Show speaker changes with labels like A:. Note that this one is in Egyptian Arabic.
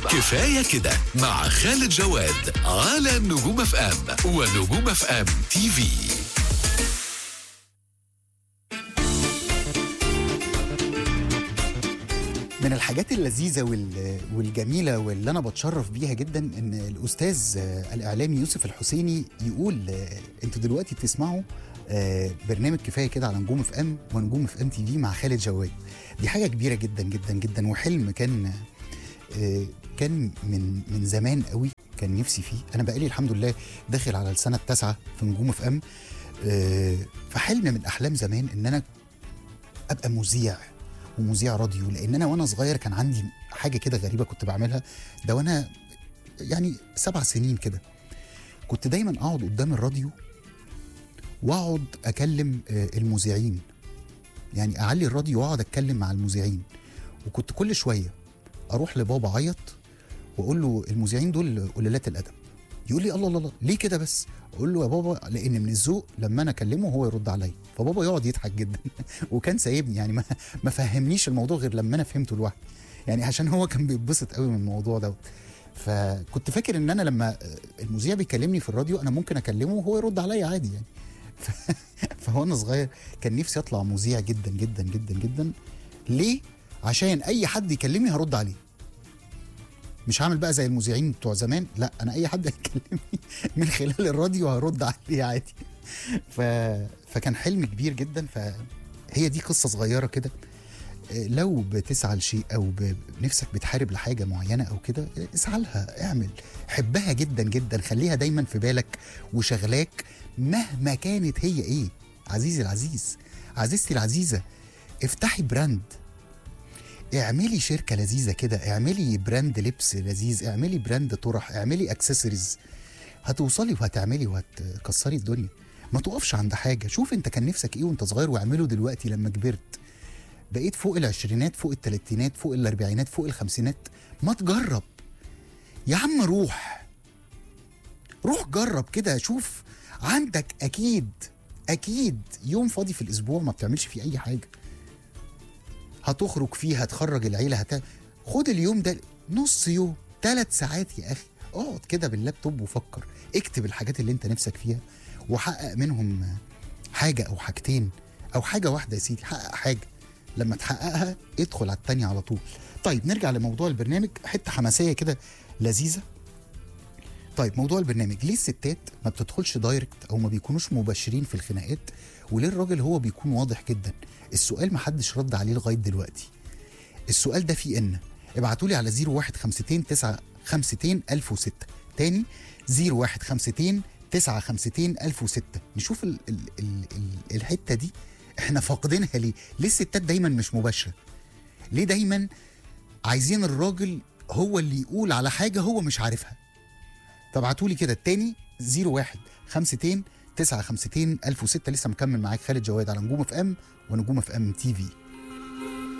A: كفاية كده مع خالد جواد على نجوم اف ام ونجوم اف ام تي في
B: من الحاجات اللذيذة وال- والجميلة واللي أنا بتشرف بيها جدا إن الأستاذ آه، الإعلامي يوسف الحسيني يقول آه، أنتوا دلوقتي بتسمعوا آه، برنامج كفاية كده على نجوم اف ام ونجوم اف ام تي في مع خالد جواد دي حاجة كبيرة جدا جدا جدا وحلم كان آه، كان من من زمان قوي كان نفسي فيه أنا بقالي الحمد لله داخل على السنة التاسعة في نجوم اف ام آه، فحلم من أحلام زمان إن أنا ابقى مذيع ومذيع راديو لان انا وانا صغير كان عندي حاجه كده غريبه كنت بعملها ده وانا يعني سبع سنين كده كنت دايما اقعد قدام الراديو واقعد اكلم آه، المذيعين يعني اعلي الراديو واقعد اتكلم مع المذيعين وكنت كل شويه اروح لبابا عيط واقول له المذيعين دول قلالات الادب يقول لي الله الله الله ليه كده بس اقول له يا بابا لان من الذوق لما انا اكلمه هو يرد عليا فبابا يقعد يضحك جدا وكان سايبني يعني ما, ما فهمنيش الموضوع غير لما انا فهمته لوحدي يعني عشان هو كان بيتبسط قوي من الموضوع دوت فكنت فاكر ان انا لما المذيع بيكلمني في الراديو انا ممكن اكلمه وهو يرد عليا عادي يعني ف... فهو انا صغير كان نفسي اطلع مذيع جدا جدا جدا جدا ليه عشان اي حد يكلمني هرد عليه مش هعمل بقى زي المذيعين بتوع زمان لا انا اي حد هيكلمني من خلال الراديو هرد عليه عادي ف... فكان حلم كبير جدا فهي دي قصه صغيره كده إيه، لو بتسعى لشيء او ب- نفسك بتحارب لحاجه معينه او كده إيه، اسعى لها اعمل حبها جدا جدا خليها دايما في بالك وشغلاك مهما كانت هي ايه عزيزي العزيز عزيزتي العزيزه افتحي براند اعملي شركه لذيذه كده اعملي براند لبس لذيذ اعملي براند طرح اعملي اكسسوارز هتوصلي وهتعملي وهتكسري الدنيا ما تقفش عند حاجه شوف انت كان نفسك ايه وانت صغير واعمله دلوقتي لما كبرت بقيت فوق العشرينات فوق التلاتينات فوق الاربعينات فوق الخمسينات ما تجرب يا عم روح روح جرب كده شوف عندك اكيد اكيد يوم فاضي في الاسبوع ما بتعملش فيه اي حاجه هتخرج فيه هتخرج العيله هت... خد اليوم ده نص يوم ثلاث ساعات يا اخي اقعد كده باللابتوب وفكر اكتب الحاجات اللي انت نفسك فيها وحقق منهم حاجه او حاجتين او حاجه واحده يا سيدي حقق حاجه لما تحققها ادخل على التانية على طول طيب نرجع لموضوع البرنامج حته حماسيه كده لذيذه طيب موضوع البرنامج ليه الستات ما بتدخلش دايركت او ما بيكونوش مباشرين في الخناقات وليه الراجل هو بيكون واضح جدا السؤال ما حدش رد عليه لغايه دلوقتي السؤال ده فيه ان ابعتوا لي على 0152 952 1006 تاني 0152 952 1006 نشوف ال ال ال ال الحته دي احنا فاقدينها ليه؟ ليه الستات دايما مش مباشره؟ ليه دايما عايزين الراجل هو اللي يقول على حاجه هو مش عارفها؟ فابعتوا لي كده التاني 01 52 952 1006 لسه مكمل معاك خالد جواد على نجوم اف ام ونجوم اف ام تي في